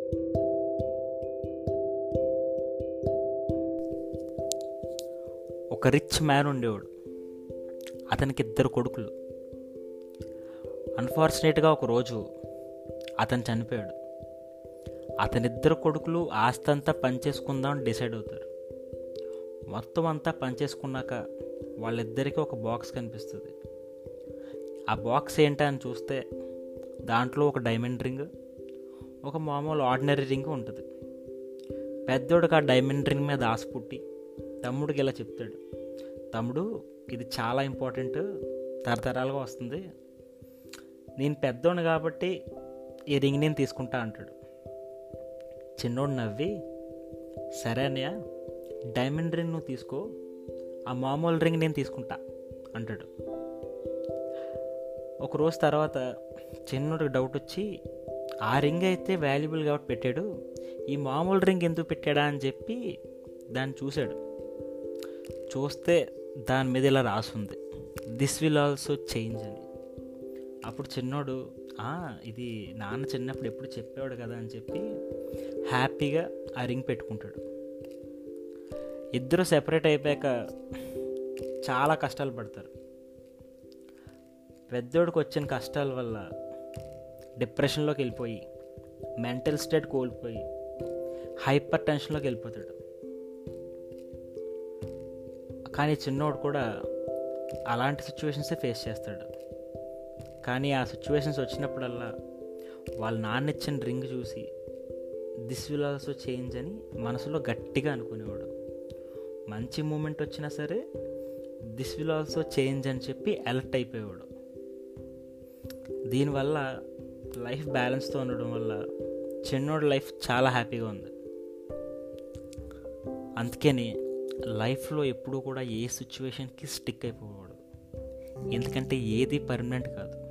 ఒక rich man ఉండేవాడు అతనికి ఇద్దరు కొడుకులు అన్ఫార్చునేట్గా ఒకరోజు అతను చనిపోయాడు అతనిద్దరు కొడుకులు ఆస్తి అంతా పనిచేసుకుందాం డిసైడ్ అవుతారు మొత్తం అంతా పనిచేసుకున్నాక వాళ్ళిద్దరికీ ఒక బాక్స్ కనిపిస్తుంది ఆ బాక్స్ ఏంటా అని చూస్తే దాంట్లో ఒక డైమండ్ రింగ్ ఒక మామూలు ఆర్డినరీ రింగ్ ఉంటుంది పెద్దోడికి ఆ డైమండ్ రింగ్ మీద ఆశ పుట్టి తమ్ముడికి ఇలా చెప్తాడు తమ్ముడు ఇది చాలా ఇంపార్టెంట్ తరతరాలుగా వస్తుంది నేను పెద్దోడు కాబట్టి ఈ రింగ్ నేను తీసుకుంటా అంటాడు చిన్నోడు నవ్వి సరే అన్నయ్య డైమండ్ రింగ్ నువ్వు తీసుకో ఆ మామూలు రింగ్ నేను తీసుకుంటా అంటాడు ఒక రోజు తర్వాత చిన్నోడికి డౌట్ వచ్చి ఆ రింగ్ అయితే వాల్యుబుల్ కాబట్టి పెట్టాడు ఈ మామూలు రింగ్ ఎందుకు పెట్టాడా అని చెప్పి దాన్ని చూశాడు చూస్తే దాని మీద ఇలా రాసుంది దిస్ విల్ ఆల్సో చేంజ్ అని అప్పుడు చిన్నోడు ఇది నాన్న చిన్నప్పుడు ఎప్పుడు చెప్పేవాడు కదా అని చెప్పి హ్యాపీగా ఆ రింగ్ పెట్టుకుంటాడు ఇద్దరు సెపరేట్ అయిపోయాక చాలా కష్టాలు పడతారు పెద్దోడికి వచ్చిన కష్టాల వల్ల డిప్రెషన్లోకి వెళ్ళిపోయి మెంటల్ స్టేట్ కోల్పోయి హైపర్ టెన్షన్లోకి వెళ్ళిపోతాడు కానీ చిన్నోడు కూడా అలాంటి సిచ్యువేషన్సే ఫేస్ చేస్తాడు కానీ ఆ సిచ్యువేషన్స్ వచ్చినప్పుడల్లా వాళ్ళ నాన్న ఇచ్చిన రింగ్ చూసి దిస్ విల్ ఆల్సో చేంజ్ అని మనసులో గట్టిగా అనుకునేవాడు మంచి మూమెంట్ వచ్చినా సరే దిస్ విల్ ఆల్సో చేంజ్ అని చెప్పి అలర్ట్ అయిపోయేవాడు దీనివల్ల లైఫ్ బ్యాలెన్స్తో ఉండడం వల్ల చిన్నోడి లైఫ్ చాలా హ్యాపీగా ఉంది అందుకని లైఫ్లో ఎప్పుడూ కూడా ఏ సిచ్యువేషన్కి స్టిక్ అయిపోకూడదు ఎందుకంటే ఏది పర్మనెంట్ కాదు